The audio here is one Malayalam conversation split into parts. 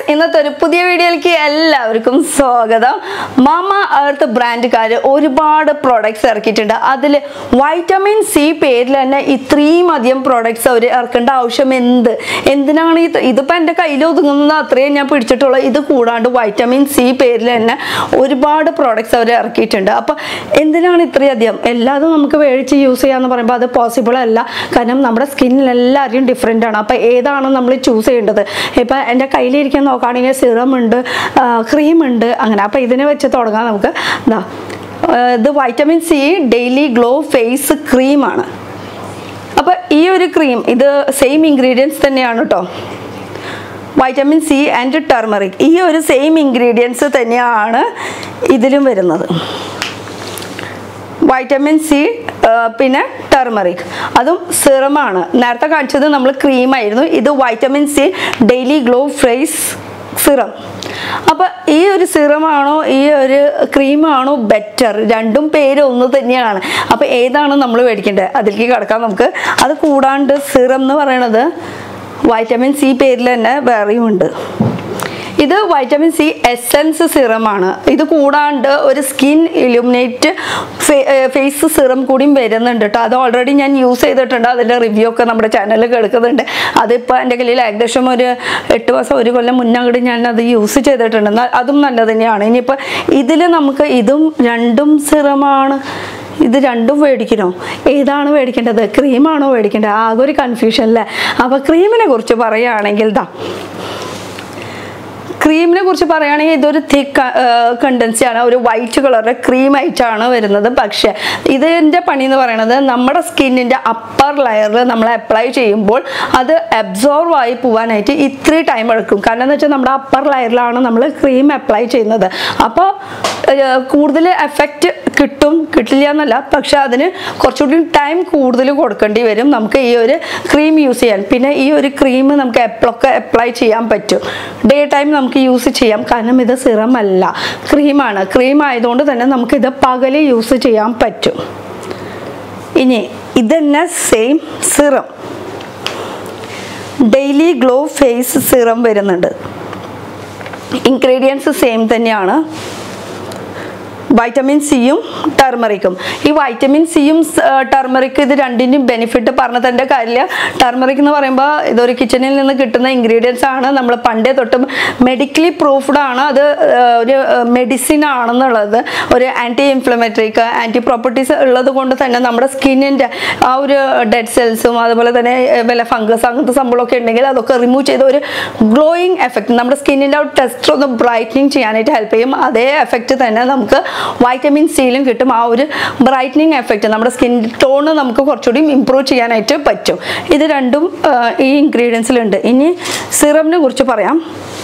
ഇന്നത്തെ ഒരു പുതിയ വീഡിയോയിലേക്ക് എല്ലാവർക്കും സ്വാഗതം മാമ എർത്ത് ബ്രാൻഡുകാർ ഒരുപാട് പ്രോഡക്ട്സ് ഇറക്കിയിട്ടുണ്ട് അതിൽ വൈറ്റമിൻ സി പേരിൽ തന്നെ ഇത്രയും അധികം പ്രോഡക്ട്സ് അവർ ഇറക്കേണ്ട ആവശ്യം എന്ത് എന്തിനാണ് ഇത് ഇതിപ്പോൾ എൻ്റെ കയ്യിൽ ഒതുങ്ങുന്നത് അത്രയും ഞാൻ പിടിച്ചിട്ടുള്ളൂ ഇത് കൂടാണ്ട് വൈറ്റമിൻ സി പേരിൽ തന്നെ ഒരുപാട് പ്രോഡക്ട്സ് അവർ ഇറക്കിയിട്ടുണ്ട് അപ്പോൾ എന്തിനാണ് ഇത്രയധികം എല്ലാതും നമുക്ക് മേടിച്ച് യൂസ് ചെയ്യാന്ന് പറയുമ്പോൾ അത് പോസിബിൾ അല്ല കാരണം നമ്മുടെ സ്കിന്നിൽ എല്ലാവരും ഡിഫറെൻ്റ് ആണ് അപ്പോൾ ഏതാണ് നമ്മൾ ചൂസ് ചെയ്യേണ്ടത് ഇപ്പം എൻ്റെ കയ്യിലിരിക്കാൻ നോക്കുകയാണെങ്കിൽ സിറം ഉണ്ട് ക്രീം ഉണ്ട് അങ്ങനെ അപ്പോൾ ഇതിനെ വെച്ച് തുടങ്ങാം നമുക്ക് എന്താ ഇത് vitamin C daily glow face ക്രീമാണ് അപ്പോൾ ഈ ഒരു ക്രീം ഇത് സെയിം ഇൻഗ്രീഡിയൻസ് തന്നെയാണ് കേട്ടോ വൈറ്റമിൻ സി ആൻഡ് ടർമറിക് ഈ ഒരു സെയിം ഇൻഗ്രീഡിയൻസ് തന്നെയാണ് ഇതിലും വരുന്നത് വൈറ്റമിൻ സി പിന്നെ ടെർമറിക് അതും സിറമാണ് നേരത്തെ കാണിച്ചത് നമ്മൾ ക്രീമായിരുന്നു ഇത് vitamin C daily glow face serum അപ്പോൾ ഈ ഒരു സിറമാണോ ഈ ഒരു ക്രീമാണോ ബെറ്റർ രണ്ടും പേര് ഒന്ന് തന്നെയാണ് അപ്പോൾ ഏതാണ് നമ്മൾ മേടിക്കേണ്ടത് അതിലേക്ക് കിടക്കാം നമുക്ക് അത് കൂടാണ്ട് സിറം എന്ന് പറയണത് വൈറ്റമിൻ സി പേരിൽ തന്നെ വേറെയും ഉണ്ട് ഇത് വൈറ്റമിൻ സി എസെൻസ് സിറമാണ് ഇത് കൂടാണ്ട് ഒരു സ്കിൻ ഇലുമിനേറ്റ് ഫേസ് സിറം കൂടിയും വരുന്നുണ്ട് കേട്ടോ അത് ഓൾറെഡി ഞാൻ യൂസ് ചെയ്തിട്ടുണ്ട് അതിൻ്റെ റിവ്യൂ ഒക്കെ നമ്മുടെ ചാനലിൽ കേൾക്കുന്നുണ്ട് അതിപ്പോൾ എൻ്റെ കയ്യിൽ ഏകദേശം ഒരു എട്ട് മാസം ഒരു കൊല്ലം മുന്നങ്ങോട്ട് ഞാൻ അത് യൂസ് ചെയ്തിട്ടുണ്ട് എന്നാൽ അതും നല്ലത് തന്നെയാണ് ഇനിയിപ്പോൾ ഇതിൽ നമുക്ക് ഇതും രണ്ടും സിറമാണ് ഇത് രണ്ടും മേടിക്കണോ ഏതാണ് മേടിക്കേണ്ടത് ക്രീമാണോ മേടിക്കേണ്ടത് ആകെ ഒരു കൺഫ്യൂഷൻ അല്ലേ അപ്പോൾ ക്രീമിനെ കുറിച്ച് പറയുകയാണെങ്കിൽ ദാ ക്രീമിനെ കുറിച്ച് പറയുകയാണെങ്കിൽ ഇതൊരു തിക്ക് കണ്ടൻസി ആണ് ഒരു വൈറ്റ് കളറിലെ ക്രീം ആയിട്ടാണ് വരുന്നത് പക്ഷേ ഇതിൻ്റെ പണി എന്ന് പറയുന്നത് നമ്മുടെ സ്കിന്നിൻ്റെ അപ്പർ ലെയറിൽ നമ്മൾ അപ്ലൈ ചെയ്യുമ്പോൾ അത് അബ്സോർവ് ആയി പോകാനായിട്ട് ഇത്രയും ടൈം എടുക്കും കാരണം എന്ന് വെച്ചാൽ നമ്മുടെ അപ്പർ ലെയറിലാണ് നമ്മൾ ക്രീം അപ്ലൈ ചെയ്യുന്നത് അപ്പോൾ കൂടുതൽ എഫക്റ്റ് കിട്ടും കിട്ടില്ല എന്നല്ല പക്ഷെ അതിന് കുറച്ചുകൂടി ടൈം കൂടുതൽ കൊടുക്കേണ്ടി വരും നമുക്ക് ഈ ഒരു ക്രീം യൂസ് ചെയ്യാൻ പിന്നെ ഈ ഒരു ക്രീം നമുക്ക് എപ്പോഴൊക്കെ അപ്ലൈ ചെയ്യാൻ പറ്റും ഡേ ടൈം നമുക്ക് യൂസ് ചെയ്യാം കാരണം ഇത് സിറം അല്ല ക്രീമാണ് ക്രീം ആയതുകൊണ്ട് തന്നെ നമുക്കിത് പകല് യൂസ് ചെയ്യാൻ പറ്റും ഇനി ഇതന്നെ same serum daily glow face serum വരുന്നുണ്ട് ഇൻഗ്രീഡിയൻസ് സെയിം തന്നെയാണ് വൈറ്റമിൻ സിയും ടർമറിക്കും ഈ വൈറ്റമിൻ സിയും ടർമറിക്കും ഇത് രണ്ടിൻ്റെയും ബെനിഫിറ്റ് പറഞ്ഞതിൻ്റെ കാര്യമില്ല ടർമറിക് എന്ന് പറയുമ്പോൾ ഇതൊരു കിച്ചണിൽ നിന്ന് കിട്ടുന്ന ഇൻഗ്രീഡിയൻസ് ആണ് നമ്മൾ പണ്ടേ തൊട്ട് മെഡിക്കലി പ്രൂഫ്ഡ് ആണ് അത് ഒരു മെഡിസിൻ ആണെന്നുള്ളത് ഒരു ആൻറ്റി ഇൻഫ്ലമേറ്ററിക്ക് ആൻറ്റി പ്രോപ്പർട്ടീസ് ഉള്ളത് കൊണ്ട് തന്നെ നമ്മുടെ സ്കിന്നിൻ്റെ ആ ഒരു ഡെഡ് സെൽസും അതുപോലെ തന്നെ വല്ല ഫംഗസ് അങ്ങനത്തെ സംഭവമൊക്കെ ഉണ്ടെങ്കിൽ അതൊക്കെ റിമൂവ് ചെയ്ത് ഒരു ഗ്ലോയിങ് എഫക്റ്റ് നമ്മുടെ സ്കിന്നിൻ്റെ ആ ടെസ്റ്റർ ഒന്ന് ബ്രൈറ്റനിങ് ചെയ്യാനായിട്ട് ഹെൽപ്പ് ചെയ്യും അതേ എഫക്റ്റ് തന്നെ നമുക്ക് വൈറ്റമിൻ സിയിലും കിട്ടും ആ ഒരു ബ്രൈറ്റനിങ് എഫക്റ്റ് നമ്മുടെ സ്കിൻ ടോണ് നമുക്ക് കുറച്ചുകൂടി ഇമ്പ്രൂവ് ചെയ്യാനായിട്ട് പറ്റും ഇത് രണ്ടും ഈ ഇൻഗ്രീഡിയൻസിലുണ്ട് ഇനി സിറമിനെ കുറിച്ച് പറയാം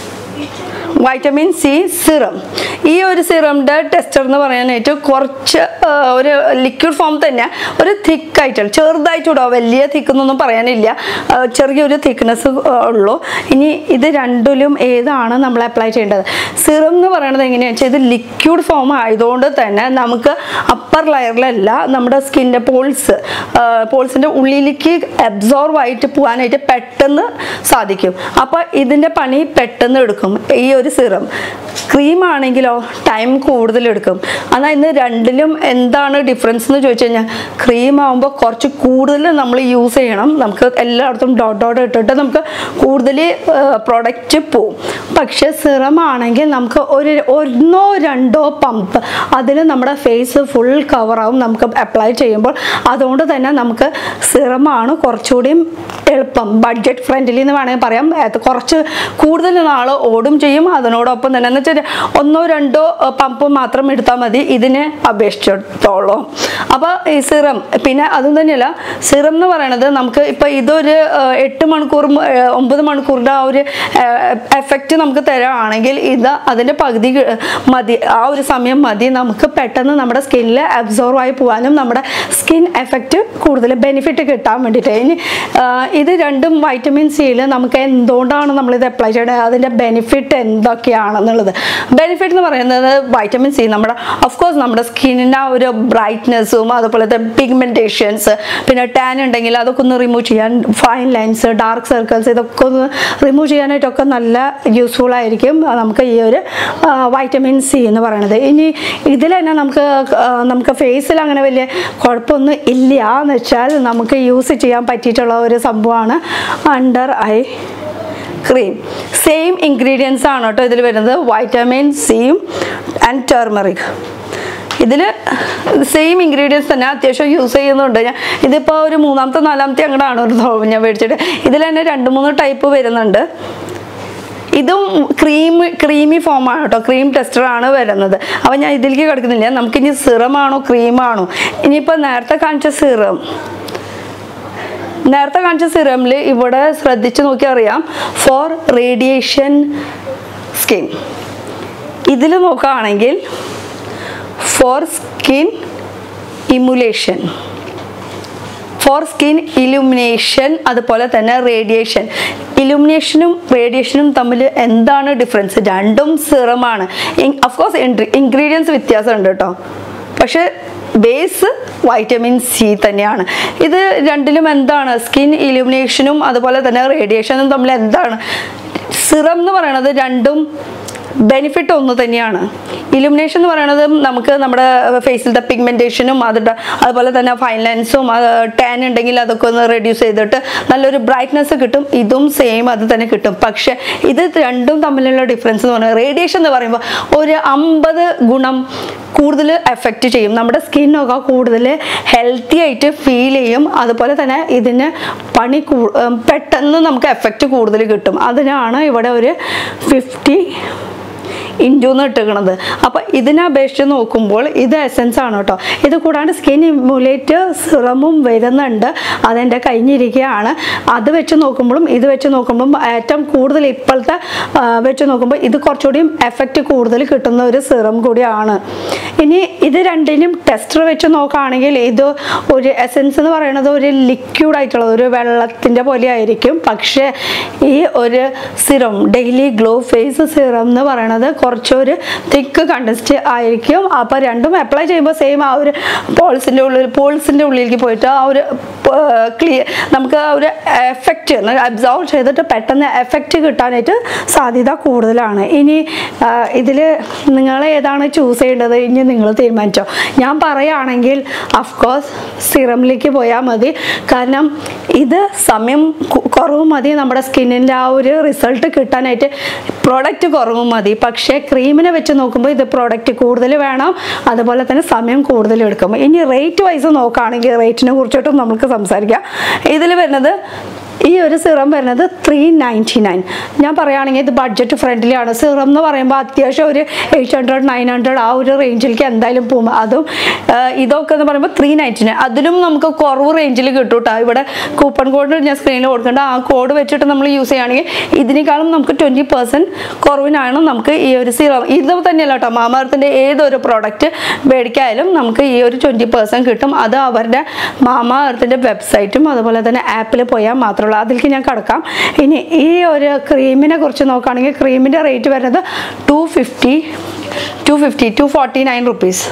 വൈറ്റമിൻ സി സിറം ഈ ഒരു സിറമിൻ്റെ ടെസ്റ്റർ എന്ന് പറയാനായിട്ട് കുറച്ച് ഒരു ലിക്വിഡ് ഫോം തന്നെ ഒരു തിക്കായിട്ടാണ് ചെറുതായിട്ടൂടോ വലിയ തിക്കെന്നൊന്നും പറയാനില്ല ചെറിയൊരു തിക്നെസ് ഉള്ളൂ ഇനി ഇത് രണ്ടിലും ഏതാണ് നമ്മൾ അപ്ലൈ ചെയ്യേണ്ടത് സിറം എന്ന് പറയുന്നത് എങ്ങനെയാണെന്ന് വെച്ചാൽ ഇത് ലിക്വിഡ് ഫോം ആയതുകൊണ്ട് തന്നെ നമുക്ക് അപ്പർ ലെയറിലല്ല നമ്മുടെ സ്കിൻ്റെ പോൾസ് പോൾസിൻ്റെ ഉള്ളിലേക്ക് അബ്സോർവ് ആയിട്ട് പോകാനായിട്ട് പെട്ടെന്ന് സാധിക്കും അപ്പോൾ ഇതിൻ്റെ പണി പെട്ടെന്ന് എടുക്കും ഈ ഒരു സിറം ക്രീം ആണെങ്കിലോ ടൈം കൂടുതൽ എടുക്കും എന്നാൽ ഇന്ന് രണ്ടിലും എന്താണ് ഡിഫറൻസ് എന്ന് ചോദിച്ചു കഴിഞ്ഞാൽ ക്രീം ആകുമ്പോൾ കുറച്ച് കൂടുതൽ നമ്മൾ യൂസ് ചെയ്യണം നമുക്ക് എല്ലായിടത്തും ഡോട്ട് ഡോട്ട് ഇട്ടിട്ട് നമുക്ക് കൂടുതൽ പ്രൊഡക്റ്റ് പോവും പക്ഷെ സിറം ആണെങ്കിൽ നമുക്ക് ഒരു ഒന്നോ രണ്ടോ പമ്പ് അതിൽ നമ്മുടെ ഫേസ് ഫുൾ കവറാവും നമുക്ക് അപ്ലൈ ചെയ്യുമ്പോൾ അതുകൊണ്ട് തന്നെ നമുക്ക് സിറമാണ് കുറച്ചുകൂടിയും എളുപ്പം ബഡ്ജറ്റ് ഫ്രണ്ട്ലി എന്ന് വേണമെങ്കിൽ പറയാം കുറച്ച് കൂടുതൽ നാൾ ഓടും ചെയ്യും അതിനോടൊപ്പം തന്നെ എന്ന് വെച്ചാൽ ഒന്നോ രണ്ടോ പമ്പ് മാത്രം എടുത്താൽ മതി ഇതിനെ അപേക്ഷിച്ചിടത്തോളം അപ്പോൾ ഈ സിറം പിന്നെ അതും തന്നെയല്ല സിറം എന്ന് പറയണത് നമുക്ക് ഇപ്പോൾ ഇതൊരു എട്ട് മണിക്കൂർ ഒമ്പത് മണിക്കൂറിൻ്റെ ആ ഒരു എഫക്റ്റ് നമുക്ക് തരാണെങ്കിൽ ഇത് അതിൻ്റെ പകുതി മതി ആ ഒരു സമയം മതി നമുക്ക് പെട്ടെന്ന് നമ്മുടെ സ്കിന്നിൽ അബ്സോർവ് ആയി പോകാനും നമ്മുടെ സ്കിൻ എഫക്റ്റ് കൂടുതൽ ബെനിഫിറ്റ് കിട്ടാൻ വേണ്ടിയിട്ട് ഇനി ഇത് രണ്ടും വൈറ്റമിൻ സിയിൽ നമുക്ക് എന്തുകൊണ്ടാണ് നമ്മളിത് അപ്ലൈ ചെയ്യേണ്ടത് അതിൻ്റെ ബെനിഫിറ്റ് എന്തൊക്കെയാണെന്നുള്ളത് ബെനിഫിറ്റ് എന്ന് പറയുന്നത് വൈറ്റമിൻ സി നമ്മുടെ ഓഫ് കോഴ്സ് നമ്മുടെ സ്കിന്നിൻ്റെ ആ ഒരു ബ്രൈറ്റ്നെസ്സും അതുപോലത്തെ പിഗ്മെൻറ്റേഷൻസ് പിന്നെ ടാൻ ഉണ്ടെങ്കിൽ അതൊക്കെ ഒന്ന് റിമൂവ് ചെയ്യാൻ ഫൈൻ ലൈൻസ് ഡാർക്ക് സർക്കിൾസ് ഇതൊക്കെ ഒന്ന് റിമൂവ് ചെയ്യാനായിട്ടൊക്കെ നല്ല യൂസ്ഫുൾ ആയിരിക്കും നമുക്ക് ഈ ഒരു വൈറ്റമിൻ സി എന്ന് പറയുന്നത് ഇനി ഇതിൽ തന്നെ നമുക്ക് ആ, നമുക്ക് ഫേസിൽ അങ്ങനെ വലിയ കുഴപ്പമൊന്നും ഇല്ല എന്ന് വെച്ചാൽ നമുക്ക് യൂസ് ചെയ്യാൻ പറ്റിയിട്ടുള്ള ഒരു സംഭവമാണ് under eye cream same ingredients ആണ് കേട്ടോ ഇതിൽ വരുന്നത് വൈറ്റമിൻ സിയും ആൻഡ് ടേർമറിക് ഇതിൽ സെയിം ഇൻഗ്രീഡിയൻസ് തന്നെ അത്യാവശ്യം യൂസ് ചെയ്യുന്നുണ്ട് ഞാൻ ഇതിപ്പോൾ ഒരു മൂന്നാമത്തെ നാലാമത്തെ അങ്ങോട്ടാണ് ഒരു സംഭവം ഞാൻ മേടിച്ചിട്ട് ഇതിൽ തന്നെ രണ്ട് മൂന്ന് ടൈപ്പ് വരുന്നുണ്ട് ഇതും ക്രീം ക്രീമി ഫോമാണ് കേട്ടോ ക്രീം ടെസ്റ്ററാണ് വരുന്നത് അപ്പോൾ ഞാൻ ഇതിലേക്ക് കിടക്കുന്നില്ല നമുക്കിനി സിറമാണോ ക്രീമാണോ ഇനിയിപ്പോൾ നേരത്തെ കാണിച്ച സിറം നേരത്തെ കാണിച്ച സിറമിൽ ഇവിടെ ശ്രദ്ധിച്ച് നോക്കി അറിയാം ഫോർ റേഡിയേഷൻ സ്കിൻ ഇതിൽ നോക്കുകയാണെങ്കിൽ for skin emulation for skin illumination അതുപോലെ തന്നെ റേഡിയേഷൻ ഇലുമിനേഷനും റേഡിയേഷനും തമ്മിൽ എന്താണ് ഡിഫറൻസ് രണ്ടും സിറമാണ് അഫ്കോഴ്സ് ഇൻഗ്രീഡിയൻസ് വ്യത്യാസമുണ്ട് കേട്ടോ പക്ഷെ ബേസ് വൈറ്റമിൻ സി തന്നെയാണ് ഇത് രണ്ടിലും എന്താണ് സ്കിൻ ഇലുമിനേഷനും അതുപോലെ തന്നെ റേഡിയേഷനും തമ്മിൽ എന്താണ് സിറം എന്ന് പറയുന്നത് രണ്ടും ബെനിഫിറ്റ് ഒന്ന് തന്നെയാണ് ഇലുമിനേഷൻ എന്ന് പറയുന്നത് നമുക്ക് നമ്മുടെ ഫേസിലത്തെ പിഗ്മെൻറ്റേഷനും അതിൻ്റെ അതുപോലെ തന്നെ ഫൈൻ ലൈൻസും ടാൻ ഉണ്ടെങ്കിൽ അതൊക്കെ ഒന്ന് റെഡ്യൂസ് ചെയ്തിട്ട് നല്ലൊരു ബ്രൈറ്റ്നെസ് കിട്ടും ഇതും സെയിം അത് തന്നെ കിട്ടും പക്ഷേ ഇത് രണ്ടും തമ്മിലുള്ള ഡിഫറൻസ് എന്ന് പറയുന്നത് റേഡിയേഷൻ എന്ന് പറയുമ്പോൾ ഒരു അമ്പത് ഗുണം കൂടുതൽ എഫക്റ്റ് ചെയ്യും നമ്മുടെ സ്കിന്നൊക്കെ കൂടുതൽ ഹെൽത്തി ആയിട്ട് ഫീൽ ചെയ്യും അതുപോലെ തന്നെ ഇതിന് പണി കൂ ഉം, പെട്ടെന്ന് നമുക്ക് എഫക്റ്റ് കൂടുതൽ കിട്ടും അതിനാണ് ഇവിടെ ഒരു ഫിഫ്റ്റി ഇൻറ്റൂന്ന് ഇട്ടിക്കണത് അപ്പോൾ ഇതിനെ അപേക്ഷിച്ച് നോക്കുമ്പോൾ ഇത് എസൻസ് ആണ് കേട്ടോ ഇത് കൂടാണ്ട് സ്കിൻ ഇമ്മ്യൂലേറ്റ് സിറമും വരുന്നുണ്ട് അതെൻ്റെ കഴിഞ്ഞിരിക്കുകയാണ് അത് വെച്ച് നോക്കുമ്പോഴും ഇത് വെച്ച് നോക്കുമ്പോഴും ഏറ്റവും കൂടുതൽ ഇപ്പോഴത്തെ ആ, വെച്ച് നോക്കുമ്പോൾ ഇത് കുറച്ചുകൂടിയും എഫക്റ്റ് കൂടുതൽ കിട്ടുന്ന ഒരു സിറം കൂടിയാണ് ഇനി ഇത് രണ്ടിനും ടെസ്റ്റർ വെച്ച് നോക്കുകയാണെങ്കിൽ ഇത് ഒരു എസൻസ് എന്ന് പറയുന്നത് ഒരു ലിക്വിഡ് ആയിട്ടുള്ള ഒരു വെള്ളത്തിൻ്റെ പോലെ ആയിരിക്കും പക്ഷേ ഈ ഒരു serum daily glow face serum എന്ന് പറയണത് കുറച്ചൊരു തിക്ക് കണ്ടസ്റ്റ് ആയിരിക്കും അപ്പോൾ രണ്ടും അപ്ലൈ ചെയ്യുമ്പോൾ സെയിം ആ ഒരു പോൾസിൻ്റെ ഉള്ളിൽ പോൾസിൻ്റെ ഉള്ളിലേക്ക് പോയിട്ട് ആ ഒരു ക്ലിയർ നമുക്ക് ആ ഒരു എഫക്റ്റ് അബ്സോർവ് ചെയ്തിട്ട് പെട്ടെന്ന് എഫക്റ്റ് കിട്ടാനായിട്ട് സാധ്യത കൂടുതലാണ് ഇനി ഇതിൽ നിങ്ങൾ ഏതാണ് ചൂസ് ചെയ്യേണ്ടത് ഇനി നിങ്ങൾ തീരുമാനിച്ചോ ഞാൻ പറയുകയാണെങ്കിൽ അഫ്കോഴ്സ് സിറമിലേക്ക് പോയാൽ മതി കാരണം ഇത് സമയം കു- കുറവ് മതി നമ്മുടെ സ്കിന്നിൻ്റെ ആ ഒരു റിസൾട്ട് കിട്ടാനായിട്ട് പ്രോഡക്റ്റ് കുറവ് മതി പക്ഷേ ക്രീമിനെ വെച്ച് നോക്കുമ്പോൾ ഇത് പ്രോഡക്റ്റ് കൂടുതൽ വേണം അതുപോലെ തന്നെ സമയം കൂടുതൽ എടുക്കും ഇനി റേറ്റ് വൈസ് നോക്കുകയാണെങ്കിൽ റേറ്റിനെ കുറിച്ചിട്ടും നമുക്ക് സംസാരിക്കാം ഇതിൽ വരുന്നത് ഈ ഒരു സിറം വരുന്നത് ത്രീ നയൻറ്റി നയൻ ഞാൻ പറയുകയാണെങ്കിൽ ഇത് ബഡ്ജറ്റ് ഫ്രണ്ട്ലി ആണ് സിറം എന്ന് പറയുമ്പോൾ അത്യാവശ്യം ഒരു എയ്റ്റ് ഹൺഡ്രഡ് നയൻ ഹൺഡ്രഡ് ആ ഒരു റേഞ്ചിലേക്ക് എന്തായാലും പോകും അതും ആ, ഇതൊക്കെ എന്ന് പറയുമ്പോൾ ത്രീ നയൻറ്റി നയൻ അതിലും നമുക്ക് കുറവ് റേഞ്ചിൽ കിട്ടും കേട്ടോ ഇവിടെ കൂപ്പൺ കോഡ് ഞാൻ സ്ക്രീനിൽ കൊടുക്കേണ്ട ആ കോഡ് വെച്ചിട്ട് നമ്മൾ യൂസ് ചെയ്യുകയാണെങ്കിൽ ഇതിനേക്കാളും നമുക്ക് ട്വൻറ്റി പെർസെൻറ്റ് കുറവിനാണ് നമുക്ക് ഈ ഒരു സിറം ഇത് തന്നെയല്ല കേട്ടോ മാമാർത്തിൻ്റെ ഏതൊരു പ്രോഡക്റ്റ് മേടിക്കായാലും നമുക്ക് ഈ ഒരു ട്വൻറ്റി പെർസെൻറ്റ് കിട്ടും അത് അവരുടെ മാമാ എർത്തിൻ്റെ വെബ്സൈറ്റും അതുപോലെ തന്നെ ആപ്പിൽ പോയാൽ മാത്രമുള്ളൂ അതിലേക്ക് ഞാൻ കിടക്കാം ഇനി ഈ ഒരു ക്രീമിനെ കുറിച്ച് നോക്കുകയാണെങ്കിൽ ക്രീമിൻ്റെ റേറ്റ് വരുന്നത് two fifty two fifty two forty nine rupees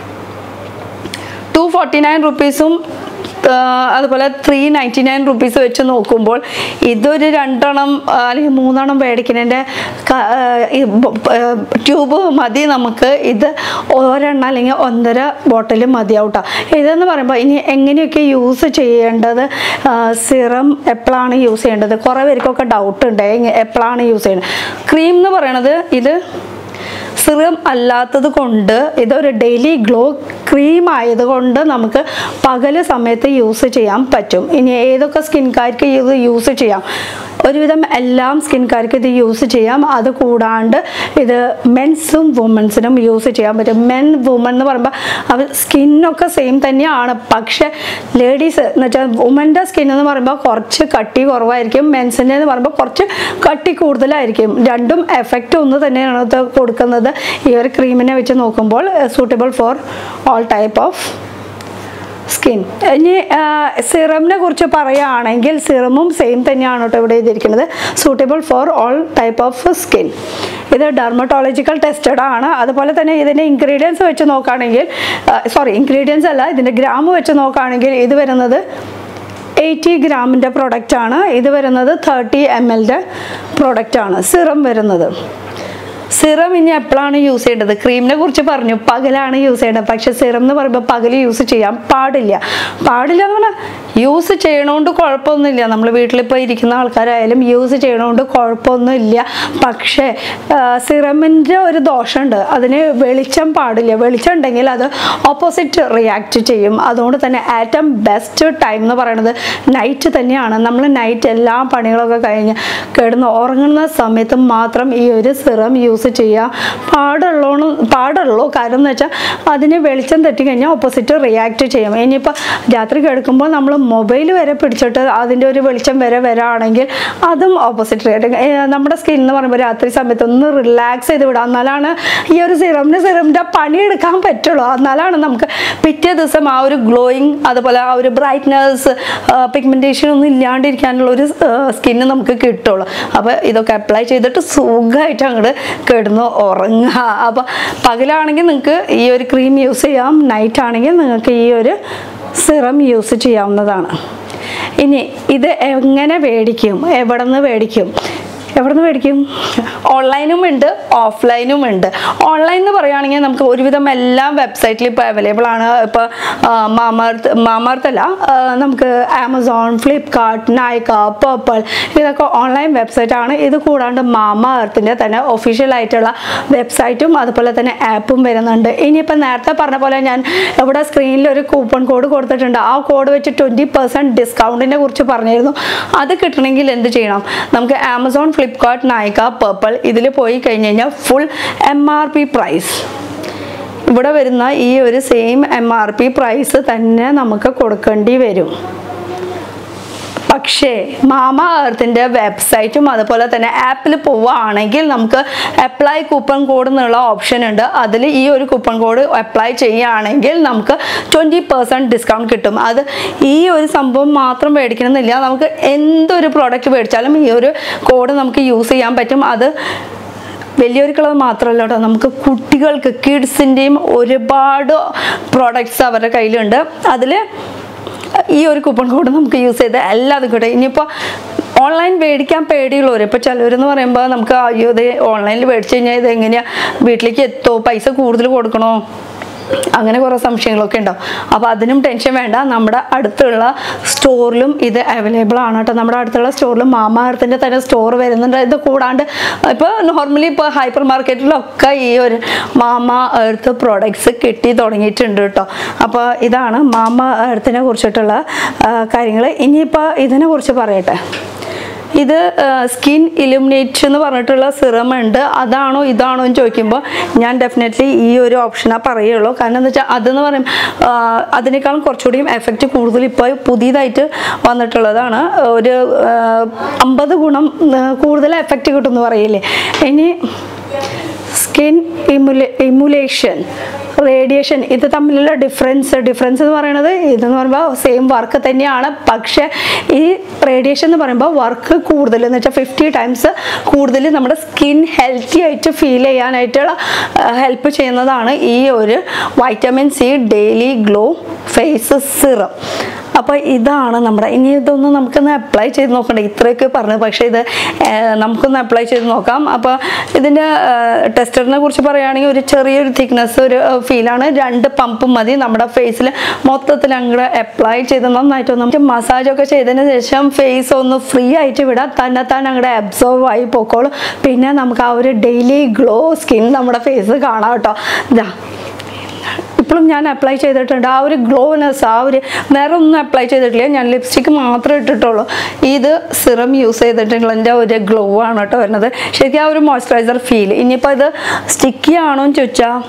two forty nine റുപ്പീസും അതുപോലെ ത്രീ നയൻറ്റി നയൻ റുപ്പീസ് വെച്ച് നോക്കുമ്പോൾ ഇതൊരു രണ്ടെണ്ണം ആ, അല്ലെങ്കിൽ മൂന്നെണ്ണം മേടിക്കുന്നതിൻ്റെ ട്യൂബ് മതി നമുക്ക് ഇത് ഒരെണ്ണം അല്ലെങ്കിൽ ഒന്നര ബോട്ടിൽ മതിയാവും ട്ടോ ഇതെന്ന് പറയുമ്പോൾ ഇനി എങ്ങനെയൊക്കെ യൂസ് ചെയ്യേണ്ടത് സിറം എപ്പോഴാണ് യൂസ് ചെയ്യേണ്ടത് കുറേ പേർക്കൊക്കെ ഡൗട്ട് ഉണ്ട് എങ്ങ- എപ്പോഴാണ് യൂസ് ചെയ്യേണ്ടത് ക്രീം എന്ന് പറയണത് ഇത് സിറം അല്ലാത്തത് കൊണ്ട് ഇതൊരു ഡെയിലി ഗ്ലോ ക്രീം ആയതുകൊണ്ട് നമുക്ക് പകല് സമയത്ത് യൂസ് ചെയ്യാൻ പറ്റും ഇനി ഏതൊക്കെ സ്കിൻകാർക്ക് ഇത് യൂസ് ചെയ്യാം ഒരുവിധം എല്ലാം സ്കിൻകാർക്ക് ഇത് യൂസ് ചെയ്യാം അത് കൂടാണ്ട് ഇത് മെൻസും വുമൻസിനും യൂസ് ചെയ്യാൻ പറ്റും മെൻ വുമൻ എന്ന് പറയുമ്പോൾ അവർ സ്കിന്നൊക്കെ സെയിം തന്നെയാണ് പക്ഷെ ലേഡീസ് എന്ന് വെച്ചാൽ വുമൻ്റെ സ്കിൻ എന്ന് പറയുമ്പോൾ കുറച്ച് കട്ടി കുറവായിരിക്കും മെൻസിൻ്റെ എന്ന് പറയുമ്പോൾ കുറച്ച് കട്ടി കൂടുതലായിരിക്കും രണ്ടും എഫക്റ്റ് ഒന്ന് തന്നെയാണ് ഇത് കൊടുക്കുന്നത് ഈ ഒരു ക്രീമിനെ വെച്ച് നോക്കുമ്പോൾ suitable for all type of skin ഇനി സിറമിനെ കുറിച്ച് പറയുകയാണെങ്കിൽ സിറമും സെയിം തന്നെയാണ് കേട്ടോ ഇവിടെ ചെയ്തിരിക്കുന്നത് suitable for all type of skin ഇത് ഡെർമറ്റോളജിക്കൽ ടെസ്റ്റഡ് ആണ് അതുപോലെ തന്നെ ഇതിൻ്റെ ഇൻഗ്രീഡിയൻസ് വെച്ച് നോക്കുകയാണെങ്കിൽ സോറി ഇൻഗ്രീഡിയൻസ് അല്ല ഇതിൻ്റെ ഗ്രാം വെച്ച് നോക്കുകയാണെങ്കിൽ ഇത് വരുന്നത് എയ്റ്റി ഗ്രാമിൻ്റെ പ്രൊഡക്റ്റാണ് ഇത് വരുന്നത് തേർട്ടി എം എല്ലിൻ്റെ പ്രൊഡക്റ്റാണ് സിറം വരുന്നത് സിറം ഇനി എപ്പോഴാണ് യൂസ് ചെയ്യേണ്ടത് ക്രീമിനെ കുറിച്ച് പറഞ്ഞു പകലാണ് യൂസ് ചെയ്യേണ്ടത് പക്ഷെ സിറം എന്ന് പറയുമ്പോൾ പകൽ യൂസ് ചെയ്യാൻ പാടില്ല പാടില്ല എന്ന് പറഞ്ഞാൽ യൂസ് ചെയ്യണോണ്ട് കുഴപ്പമൊന്നുമില്ല നമ്മൾ വീട്ടിലിപ്പോൾ ഇരിക്കുന്ന ആൾക്കാരായാലും യൂസ് ചെയ്യണോണ്ട് കുഴപ്പമൊന്നുമില്ല പക്ഷേ സിറമിൻ്റെ ഒരു ദോഷമുണ്ട് അതിന് വെളിച്ചം പാടില്ല വെളിച്ചം ഉണ്ടെങ്കിൽ അത് ഓപ്പോസിറ്റ് റിയാക്ട് ചെയ്യും അതുകൊണ്ട് തന്നെ ഏറ്റവും ബെസ്റ്റ് ടൈം എന്ന് പറയുന്നത് നൈറ്റ് തന്നെയാണ് നമ്മൾ നൈറ്റ് എല്ലാ പണികളൊക്കെ കഴിഞ്ഞ് കിടന്ന് ഉറങ്ങുന്ന സമയത്ത് മാത്രം ഈ ഒരു സിറം യൂസ് ചെയ്യുക പാടുള്ളൂ പാടുള്ളൂ കാരണം എന്ന് വെച്ചാൽ അതിന് വെളിച്ചം തട്ടിക്കഴിഞ്ഞാൽ ഓപ്പോസിറ്റ് റിയാക്ട് ചെയ്യും ഇനിയിപ്പോൾ രാത്രി കിടക്കുമ്പോൾ നമ്മൾ മൊബൈൽ വരെ പിടിച്ചിട്ട് അതിൻ്റെ ഒരു വെളിച്ചം വരെ വരാണെങ്കിൽ അതും ഓപ്പോസിറ്റ് റിയാക്ട് നമ്മുടെ സ്കിൻ എന്ന് പറയുമ്പോൾ രാത്രി സമയത്ത് ഒന്ന് റിലാക്സ് ചെയ്ത് വിടാം എന്നാലാണ് ഈ ഒരു സിറമിന് സിറമിൻ്റെ പണിയെടുക്കാൻ പറ്റുള്ളൂ എന്നാലാണ് നമുക്ക് പിറ്റേ ദിവസം ആ ഒരു ഗ്ലോയിങ് അതുപോലെ ആ ഒരു ബ്രൈറ്റ്നസ് പിഗ്മെൻറ്റേഷൻ ഒന്നും ഇല്ലാണ്ടിരിക്കാനുള്ള ഒരു സ്കിന്ന് നമുക്ക് കിട്ടുള്ളൂ അപ്പോൾ ഇതൊക്കെ അപ്ലൈ ചെയ്തിട്ട് സുഖമായിട്ട് അങ്ങോട്ട് കിടന്ന് ഉറങ്ങുക അപ്പോൾ പകലാണെങ്കിൽ നിങ്ങൾക്ക് ഈ ഒരു ക്രീം യൂസ് ചെയ്യാം നൈറ്റ് ആണെങ്കിൽ നിങ്ങൾക്ക് ഈ ഒരു സിറം യൂസ് ചെയ്യാവുന്നതാണ് ഇനി ഇത് എങ്ങനെ മേടിക്കും എവിടെ നിന്ന് മേടിക്കും എവിടെ നിന്ന് മേടിക്കും ഓൺലൈനും ഉണ്ട് ഓഫ്ലൈനും ഉണ്ട് ഓൺലൈൻ എന്ന് പറയുകയാണെങ്കിൽ നമുക്ക് ഒരുവിധം എല്ലാ വെബ്സൈറ്റിലും ഇപ്പോൾ അവൈലബിൾ ആണ് ഇപ്പോൾ മാമാർത്ത് മാമാർത്തല്ല ആ, നമുക്ക് ആമസോൺ ഫ്ലിപ്കാർട്ട് നൈക്ക പേർപ്പിൾ ഇതൊക്കെ ഓൺലൈൻ വെബ്സൈറ്റ് ആണ് ഇത് കൂടാണ്ട് മാമ എർത്തിൻ്റെ തന്നെ ഒഫീഷ്യൽ ആയിട്ടുള്ള വെബ്സൈറ്റും അതുപോലെ തന്നെ ആപ്പും വരുന്നുണ്ട് ഇനിയിപ്പോൾ നേരത്തെ പറഞ്ഞ പോലെ ഞാൻ ഇവിടെ സ്ക്രീനിൽ ഒരു കൂപ്പൺ കോഡ് കൊടുത്തിട്ടുണ്ട് ആ കോഡ് വെച്ച് ട്വൻറ്റി പെർസെൻറ്റ് ഡിസ്കൗണ്ടിനെ കുറിച്ച് പറഞ്ഞിരുന്നു അത് കിട്ടണമെങ്കിൽ എന്ത് ചെയ്യണം നമുക്ക് ആമസോൺ ഫ്ലിപ്കാർട്ട് നൈക്ക പേർപ്പിൾ ഇതിൽ പോയി കഴിഞ്ഞ് കഴിഞ്ഞാൽ full M R P price ഇവിടെ വരുന്ന ഈ ഒരു same M R P price തന്നെ നമുക്ക് കൊടുക്കേണ്ടി വരും പക്ഷേ മാമ എർത്തിൻ്റെ വെബ്സൈറ്റും അതുപോലെ തന്നെ ആപ്പിൽ പോവുകയാണെങ്കിൽ നമുക്ക് അപ്ലൈ കൂപ്പൺ കോഡ് എന്നുള്ള ഓപ്ഷൻ ഉണ്ട് അതിൽ ഈ ഒരു കൂപ്പൺ കോഡ് അപ്ലൈ ചെയ്യുകയാണെങ്കിൽ നമുക്ക് ട്വൻറ്റി പെർസെൻറ്റ് ഡിസ്കൗണ്ട് കിട്ടും അത് ഈ ഒരു സംഭവം മാത്രം മേടിക്കണമെന്നില്ല നമുക്ക് എന്തൊരു പ്രോഡക്റ്റ് മേടിച്ചാലും ഈ ഒരു കോഡ് നമുക്ക് യൂസ് ചെയ്യാൻ പറ്റും അത് വലിയവർക്കുള്ളത് മാത്രമല്ല കേട്ടോ നമുക്ക് കുട്ടികൾക്ക് കിഡ്സിൻ്റെയും ഒരുപാട് പ്രോഡക്റ്റ്സ് അവരുടെ കയ്യിലുണ്ട് അതിൽ ഈ ഒരു കൂപ്പൺ കോഡ് നമുക്ക് യൂസ് ചെയ്ത് എല്ലാതും കൂടെ ഇനിയിപ്പോൾ ഓൺലൈൻ മേടിക്കാൻ പേടിയുള്ളവർ ഇപ്പോൾ ചിലവരെന്ന് പറയുമ്പോൾ നമുക്ക് അയ്യോ ഇത് ഓൺലൈനിൽ മേടിച്ച് കഴിഞ്ഞാൽ ഇത് എങ്ങനെയാണ് വീട്ടിലേക്ക് എത്തോ പൈസ കൂടുതൽ കൊടുക്കണോ അങ്ങനെ കുറേ സംശയങ്ങളൊക്കെ ഉണ്ടാവും അപ്പോൾ അതിനും ടെൻഷൻ വേണ്ട നമ്മുടെ അടുത്തുള്ള സ്റ്റോറിലും ഇത് അവൈലബിൾ ആണ് കേട്ടോ നമ്മുടെ അടുത്തുള്ള സ്റ്റോറിലും മാമാർത്തിൻ്റെ തന്നെ സ്റ്റോർ വരുന്നുണ്ട് ഇത് കൂടാണ്ട് ഇപ്പോൾ നോർമലി ഇപ്പോൾ ഹൈപ്പർ മാർക്കറ്റിലൊക്കെ ഈ ഒരു മാമ എർത്ത് പ്രോഡക്ട്സ് കിട്ടി തുടങ്ങിയിട്ടുണ്ട് കേട്ടോ അപ്പോൾ ഇതാണ് മാമ എർത്തിനെ കുറിച്ചിട്ടുള്ള കാര്യങ്ങൾ ഇനിയിപ്പോൾ ഇതിനെ കുറിച്ച് പറയട്ടെ ഇത് സ്കിൻ ഇലുമിനേറ്റ് എന്ന് പറഞ്ഞിട്ടുള്ള സിറം ഉണ്ട് അതാണോ ഇതാണോ എന്ന് ചോദിക്കുമ്പോൾ ഞാൻ ഡെഫിനറ്റ്ലി ഈ ഒരു ഓപ്ഷനാണ് പറയുള്ളൂ കാരണം എന്താ വെച്ചാൽ അതെന്ന് പറയും ആ, അതിനേക്കാളും കുറച്ചുകൂടിയും എഫക്റ്റ് കൂടുതൽ ഇപ്പോൾ പുതിയതായിട്ട് വന്നിട്ടുള്ളതാണ് ഒരു അമ്പത് ഗുണം ആ, കൂടുതൽ എഫക്റ്റ് കിട്ടും എന്ന് പറയില്ലേ ഇനി സ്കിൻ ഇമുലേ ഇമുലേഷൻ റേഡിയേഷൻ ഇത് തമ്മിലുള്ള ഡിഫറൻസ് ഡിഫറൻസ് എന്ന് പറയുന്നത് ഇതെന്ന് പറയുമ്പോൾ സെയിം വർക്ക് തന്നെയാണ് പക്ഷേ ഈ റേഡിയേഷൻ എന്ന് പറയുമ്പോൾ വർക്ക് കൂടുതൽ എന്ന് വെച്ചാൽ ഫിഫ്റ്റി ടൈംസ് കൂടുതൽ നമ്മുടെ സ്കിൻ ഹെൽത്തി ആയിട്ട് ഫീൽ ചെയ്യാനായിട്ടുള്ള ഹെൽപ്പ് ചെയ്യുന്നതാണ് ഈ ഒരു vitamin C daily glow face serum അപ്പോൾ ഇതാണ് നമ്മുടെ ഇനി ഇതൊന്ന് നമുക്കൊന്ന് അപ്ലൈ ചെയ്ത് നോക്കണ്ട ഇത്രയൊക്കെ പറഞ്ഞു പക്ഷേ ഇത് ഏർ, നമുക്കൊന്ന് അപ്ലൈ ചെയ്ത് നോക്കാം അപ്പോൾ ഇതിൻ്റെ ടെസ്റ്ററിനെ കുറിച്ച് പറയുകയാണെങ്കിൽ ഒരു ചെറിയൊരു തിക്നെസ് ഒരു ഫീലാണ് രണ്ട് പമ്പ് മതി നമ്മുടെ ഫേസിൽ മൊത്തത്തിൽ അങ്ങോട്ട് അപ്ലൈ ചെയ്ത് നന്നായിട്ട് നമുക്ക് മസാജൊക്കെ ചെയ്തതിന് ശേഷം ഫേസ് ഒന്ന് ഫ്രീ ആയിട്ട് വിടാം തന്നെ തന്നെ അങ്ങോട്ട് അബ്സോർവ് ആയി പോക്കോളും പിന്നെ നമുക്ക് ആ ഒരു ഡെയിലി ഗ്ലോ സ്കിൻ നമ്മുടെ ഫേസ് കാണാം കേട്ടോ ഇതാ ഇപ്പോഴും ഞാൻ അപ്ലൈ ചെയ്തിട്ടുണ്ട് ആ ഒരു ഗ്ലോനെസ് ആ ഒരു വേറെ ഒന്നും അപ്ലൈ ചെയ്തിട്ടില്ല ഞാൻ ലിപ്സ്റ്റിക്ക് മാത്രമേ ഇട്ടിട്ടുള്ളൂ ഇത് സിറം യൂസ് ചെയ്തിട്ടുള്ളതിൻ്റെ ഒരു ഗ്ലോ ആണ് കേട്ടോ വരുന്നത് ശരിക്കും ആ ഒരു മോയ്സ്ചറൈസർ ഫീൽ ഇനിയിപ്പോൾ ഇത് സ്റ്റിക്കി ആണോ എന്ന് ചോദിച്ചാൽ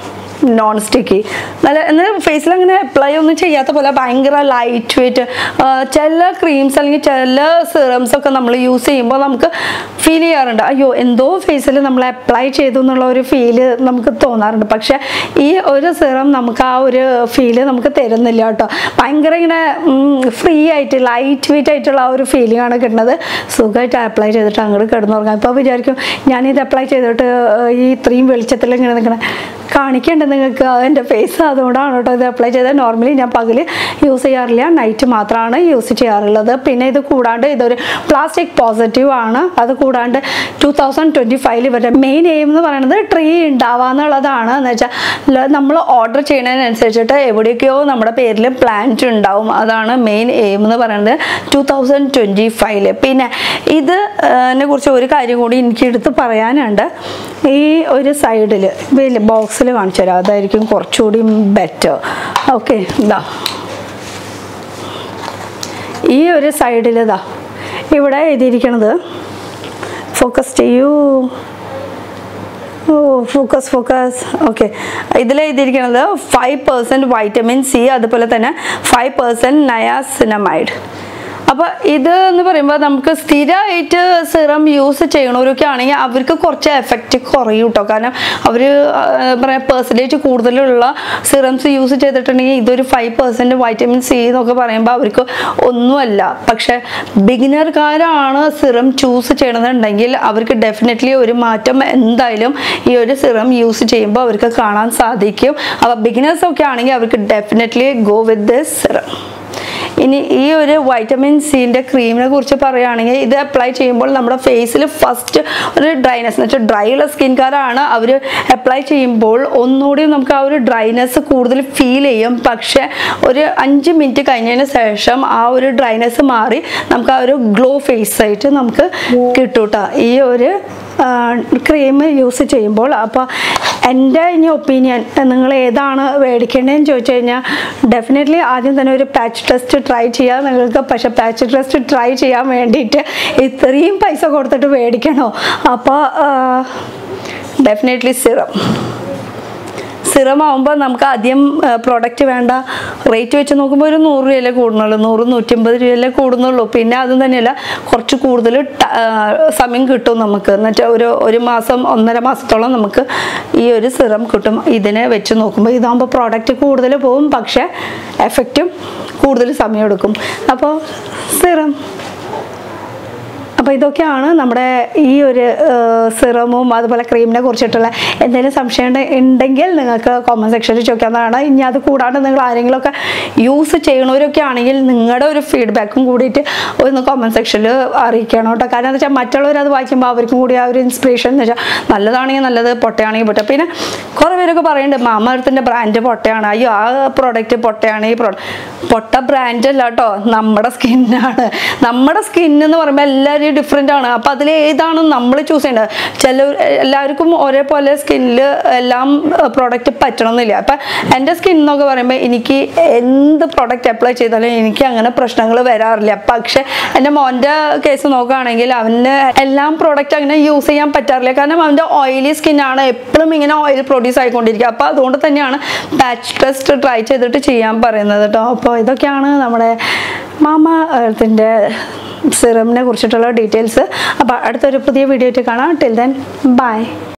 നോൺ സ്റ്റിക്കി നല്ല എന്നാൽ ഫേസിൽ അങ്ങനെ അപ്ലൈ ഒന്നും ചെയ്യാത്ത പോലെ ഭയങ്കര ലൈറ്റ് വെയിറ്റ് ചില ക്രീംസ് അല്ലെങ്കിൽ ചില സിറംസ് ഒക്കെ നമ്മൾ യൂസ് ചെയ്യുമ്പോൾ നമുക്ക് ഫീൽ ചെയ്യാറുണ്ട് അയ്യോ എന്തോ ഫേസിൽ നമ്മൾ അപ്ലൈ ചെയ്തു എന്നുള്ള ഒരു ഫീല് നമുക്ക് തോന്നാറുണ്ട് പക്ഷെ ഈ ഒരു സിറം നമുക്ക് ആ ഒരു ഫീല് നമുക്ക് തരുന്നില്ല കേട്ടോ ഭയങ്കര ഇങ്ങനെ ഫ്രീ ആയിട്ട് ലൈറ്റ് വെയിറ്റ് ആയിട്ടുള്ള ആ ഒരു ഫീലിംഗ് ആണ് കിട്ടുന്നത് സുഖമായിട്ട് അപ്ലൈ ചെയ്തിട്ട് അങ്ങോട്ട് കിടന്നുറങ്ങാം ഇപ്പോൾ വിചാരിക്കും ഞാനിത് അപ്ലൈ ചെയ്തിട്ട് ഏർ, ഈ ഇത്രയും വെളിച്ചത്തിൽ ഇങ്ങനെ നിൽക്കണേ കാണിക്കേണ്ട നിങ്ങൾക്ക് എൻ്റെ ഫേസ് അതുകൊണ്ടാണ് കേട്ടോ ഇത് അപ്ലൈ ചെയ്തത് നോർമലി ഞാൻ പകൽ യൂസ് ചെയ്യാറില്ല നൈറ്റ് മാത്രമാണ് യൂസ് ചെയ്യാറുള്ളത് പിന്നെ ഇത് കൂടാണ്ട് ഇതൊരു പ്ലാസ്റ്റിക് പോസിറ്റീവ് ആണ് അത് കൂടാണ്ട് ടു തൗസൻഡ് ട്വൻറ്റി ഫൈവിൽ ഇവരുടെ മെയിൻ എയിം എന്ന് പറയുന്നത് ട്രീ ഉണ്ടാവാന്നുള്ളതാണ് എന്ന് വെച്ചാൽ നമ്മൾ ഓർഡർ ചെയ്യുന്നതിനനുസരിച്ചിട്ട് എവിടെയൊക്കെയോ നമ്മുടെ പേരിൽ പ്ലാന്റ് ഉണ്ടാവും അതാണ് മെയിൻ എയിം എന്ന് പറയുന്നത് ടു തൗസൻഡ് ട്വൻറ്റി ഫൈവില് പിന്നെ ഇത് നെ കുറിച്ച് ഒരു കാര്യം കൂടി എനിക്ക് എടുത്ത് പറയാനുണ്ട് ഈ ഒരു സൈഡിൽ വലിയ ബോക്സിൽ കാണിച്ചു തരാം അതായിരിക്കും കുറച്ചുകൂടി ബെറ്റർ ഓക്കെ ഇതാ ഈ ഒരു സൈഡിൽ ഇതാ ഇവിടെ എഴുതിയിരിക്കണത് ഫോക്കസ് ചെയ്യൂ ഓ ഫോക്കസ് ഫോക്കസ് ഓക്കെ ഇതിൽ എഴുതിയിരിക്കുന്നത് ഫൈവ് പെർസെൻറ്റ് വൈറ്റമിൻ സി അതുപോലെ തന്നെ ഫൈവ് പെർസെൻറ്റ് നയാസിനമൈഡ് അപ്പോൾ ഇത് എന്ന് പറയുമ്പോൾ നമുക്ക് സ്ഥിരമായിട്ട് സിറം യൂസ് ചെയ്യണവരൊക്കെ ആണെങ്കിൽ അവർക്ക് കുറച്ച് എഫക്റ്റ് കുറയും കേട്ടോ കാരണം അവർ പറയാ പെർസെൻറ്റേജ് കൂടുതലുള്ള സിറംസ് യൂസ് ചെയ്തിട്ടുണ്ടെങ്കിൽ ഇതൊരു ഫൈവ് പെർസെൻറ്റ് വൈറ്റമിൻ സി എന്നൊക്കെ പറയുമ്പോൾ അവർക്ക് ഒന്നുമല്ല പക്ഷേ ബിഗിനർക്കാരാണ് സിറം ചൂസ് ചെയ്യണമെന്നുണ്ടെങ്കിൽ അവർക്ക് ഡെഫിനറ്റ്ലി ഒരു മാറ്റം എന്തായാലും ഈ ഒരു സിറം യൂസ് ചെയ്യുമ്പോൾ അവർക്ക് കാണാൻ സാധിക്കും അപ്പോൾ ബിഗിനേഴ്സ് ഒക്കെ ആണെങ്കിൽ അവർക്ക് definitely go with this serum ഇനി ഈ ഒരു വൈറ്റമിൻ സിൻ്റെ ക്രീമിനെ കുറിച്ച് പറയുകയാണെങ്കിൽ ഇത് അപ്ലൈ ചെയ്യുമ്പോൾ നമ്മുടെ ഫേസിൽ ഫസ്റ്റ് ഒരു ഡ്രൈനെസ് എന്ന് വെച്ചാൽ ഡ്രൈ ഉള്ള സ്കിൻകാരാണ് അവർ അപ്ലൈ ചെയ്യുമ്പോൾ ഒന്നുകൂടി നമുക്ക് ആ ഒരു ഡ്രൈനെസ് കൂടുതൽ ഫീൽ ചെയ്യും പക്ഷേ ഒരു അഞ്ച് മിനിറ്റ് കഴിഞ്ഞതിന് ശേഷം ആ ഒരു ഡ്രൈനെസ് മാറി നമുക്ക് ആ ഒരു ഗ്ലോ ഫേസ് ആയിട്ട് നമുക്ക് കിട്ടൂട്ടോ ഈ ഒരു ക്രീം യൂസ് ചെയ്യുമ്പോൾ അപ്പോൾ എൻ്റെ ഇനി ഒപ്പീനിയൻ നിങ്ങൾ ഏതാണ് മേടിക്കേണ്ടതെന്ന് ചോദിച്ചു കഴിഞ്ഞാൽ ഡെഫിനറ്റ്ലി ആദ്യം തന്നെ ഒരു പാച്ച് ടെസ്റ്റ് ട്രൈ ചെയ്യാം നിങ്ങൾക്ക് പക്ഷെ പാച്ച് ടെസ്റ്റ് ട്രൈ ചെയ്യാൻ വേണ്ടിയിട്ട് ഇത്രയും പൈസ കൊടുത്തിട്ട് മേടിക്കണോ അപ്പോൾ ഡെഫിനറ്റ്ലി സിറം സിറം ആകുമ്പോൾ നമുക്ക് ആദ്യം പ്രോഡക്റ്റ് വേണ്ട റേറ്റ് വെച്ച് നോക്കുമ്പോൾ ഒരു നൂറ് രൂപയല്ലേ കൂടുന്നുള്ളൂ നൂറ് നൂറ്റമ്പത് രൂപയല്ലേ കൂടുന്നുള്ളൂ പിന്നെ അതും തന്നെയല്ല കുറച്ച് കൂടുതൽ ട- ആ, സമയം കിട്ടും നമുക്ക് എന്നുവെച്ചാൽ ഒരു ഒരു മാസം ഒന്നര മാസത്തോളം നമുക്ക് ഈ ഒരു സിറം കിട്ടും ഇതിനെ വെച്ച് നോക്കുമ്പോൾ ഇതാകുമ്പോൾ പ്രോഡക്റ്റ് കൂടുതൽ പോകും പക്ഷേ എഫക്റ്റും കൂടുതൽ സമയം എടുക്കും അപ്പോൾ സിറം അപ്പോൾ ഇതൊക്കെയാണ് നമ്മുടെ ഈ ഒരു സിറമും അതുപോലെ ക്രീമിനെ കുറിച്ചിട്ടുള്ള എന്തെങ്കിലും സംശയം ഉണ്ടെ- ഉണ്ടെങ്കിൽ നിങ്ങൾക്ക് കോമൻറ്റ് സെക്ഷനിൽ ചോദിക്കാവുന്നതാണ് ഇനി അത് കൂടാണ്ട് നിങ്ങൾ ആരെങ്കിലുമൊക്കെ യൂസ് ചെയ്യണവരൊക്കെ ആണെങ്കിൽ നിങ്ങളുടെ ഒരു ഫീഡ്ബാക്കും കൂടിയിട്ട് ഒന്ന് കോമൻറ്റ് സെക്ഷനിൽ അറിയിക്കണം കേട്ടോ കാരണം എന്താ വെച്ചാൽ മറ്റുള്ളവർ അത് വായിക്കുമ്പോൾ അവർക്കും കൂടി ആ ഒരു ഇൻസ്പിറേഷൻ എന്ന് വെച്ചാൽ നല്ലതാണെങ്കിൽ നല്ലത് പൊട്ടയാണെങ്കിൽ പൊട്ട പിന്നെ കുറേ പേരൊക്കെ പറയുന്നുണ്ട് മാമരത്തിൻ്റെ ബ്രാൻഡ് പൊട്ടയാണ് അയ്യോ ആ പ്രോഡക്റ്റ് പൊട്ടയാണ് ഈ പ്രോഡക്റ്റ് പൊട്ട ബ്രാൻഡ് അല്ല കേട്ടോ നമ്മുടെ സ്കിന്നാണ് നമ്മുടെ സ്കിൻ എന്ന് പറയുമ്പോൾ എല്ലാവരും ഡിഫറെൻ്റ് ആണ് അപ്പം അതിൽ ഏതാണ് നമ്മൾ ചൂസ് ചെയ്യേണ്ടത് ചില എല്ലാവർക്കും ഒരേപോലെ സ്കിന്നിൽ എല്ലാം പ്രോഡക്റ്റ് പറ്റണമെന്നില്ല അപ്പം എൻ്റെ സ്കിൻ എന്നൊക്കെ പറയുമ്പോൾ എനിക്ക് എന്ത് പ്രോഡക്റ്റ് അപ്ലൈ ചെയ്താലും എനിക്ക് അങ്ങനെ പ്രശ്നങ്ങൾ വരാറില്ല പക്ഷെ എൻ്റെ മോൻ്റെ കേസ് നോക്കുകയാണെങ്കിൽ അവന് എല്ലാം പ്രോഡക്റ്റ് അങ്ങനെ യൂസ് ചെയ്യാൻ പറ്റാറില്ല കാരണം അവൻ്റെ ഓയിലി സ്കിന്നാണ് എപ്പോഴും ഇങ്ങനെ ഓയിൽ പ്രൊഡ്യൂസ് ആയിക്കൊണ്ടിരിക്കുക അപ്പോൾ അതുകൊണ്ട് തന്നെയാണ് പാച്ച് ടെസ്റ്റ് ട്രൈ ചെയ്തിട്ട് ചെയ്യാൻ പറയുന്നത് കേട്ടോ അപ്പോൾ ഇതൊക്കെയാണ് നമ്മുടെ മാമ എർത്തിൻ്റെ സിറമിനെ കുറിച്ചിട്ടുള്ള ഡീറ്റെയിൽസ് അപ്പോൾ അടുത്തൊരു പുതിയ വീഡിയോ ആയിട്ട് കാണാം ടിൽ ദെൻ ബൈ